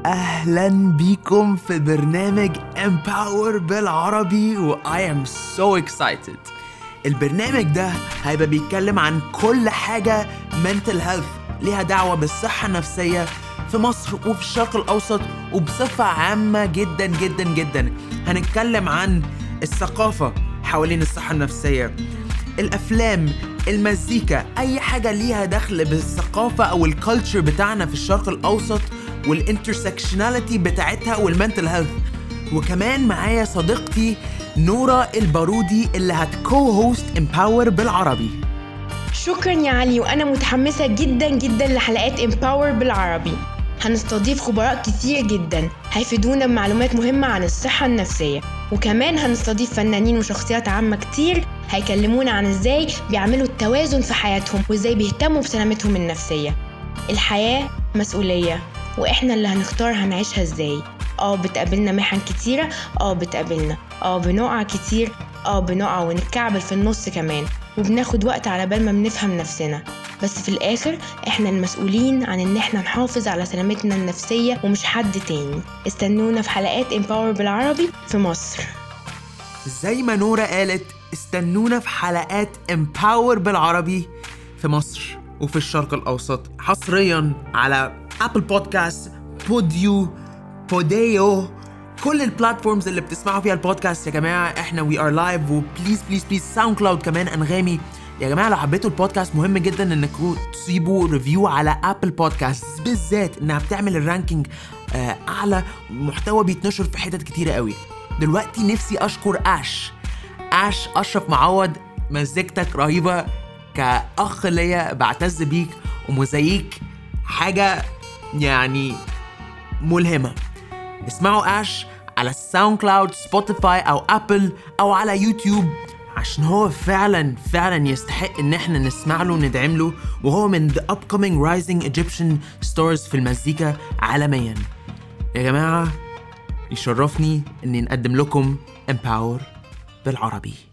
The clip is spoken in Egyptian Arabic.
اهلا بيكم في برنامج Empower بالعربي و I am so excited البرنامج ده هيبقى بيتكلم عن كل حاجة mental health ليها دعوة بالصحة النفسية في مصر وفي الشرق الأوسط وبصفة عامة جدا جدا جدا هنتكلم عن الثقافة حوالين الصحة النفسية الافلام المزيكا اي حاجه ليها دخل بالثقافه او الكالتشر بتاعنا في الشرق الاوسط والانترسكشناليتي بتاعتها والمنتل هيلث وكمان معايا صديقتي نورا البارودي اللي هتكو هوست امباور بالعربي شكرا يا علي وانا متحمسه جدا جدا لحلقات امباور بالعربي هنستضيف خبراء كتير جدا هيفيدونا بمعلومات مهمة عن الصحة النفسية وكمان هنستضيف فنانين وشخصيات عامة كتير هيكلمونا عن ازاي بيعملوا التوازن في حياتهم وازاي بيهتموا بسلامتهم النفسية الحياة مسؤولية واحنا اللي هنختار هنعيشها ازاي اه بتقابلنا محن كتيرة اه بتقابلنا اه بنقع كتير اه بنقع ونتكعبل في النص كمان وبناخد وقت على بال ما بنفهم نفسنا بس في الآخر إحنا المسؤولين عن إن إحنا نحافظ على سلامتنا النفسية ومش حد تاني استنونا في حلقات امباور بالعربي في مصر زي ما نورا قالت استنونا في حلقات امباور بالعربي في مصر وفي الشرق الأوسط حصريا على أبل بودكاست بوديو بوديو كل البلاتفورمز اللي بتسمعوا فيها البودكاست يا جماعة احنا وي ار لايف وبليز بليز بليز ساوند كلاود كمان انغامي يا جماعة لو حبيتوا البودكاست مهم جدا انكم تسيبوا ريفيو على ابل بودكاست بالذات انها بتعمل الرانكينج آه، اعلى محتوى بيتنشر في حتت كتيرة قوي دلوقتي نفسي اشكر اش اش اشرف معوض مزيكتك رهيبة كأخ ليا بعتز بيك ومزيك حاجة يعني ملهمة اسمعوا اش على ساوند كلاود سبوتيفاي او ابل او على يوتيوب عشان هو فعلا فعلا يستحق ان احنا نسمع له وندعم له وهو من the upcoming rising Egyptian stars في المزيكا عالميا يا جماعة يشرفني اني نقدم لكم Empower بالعربي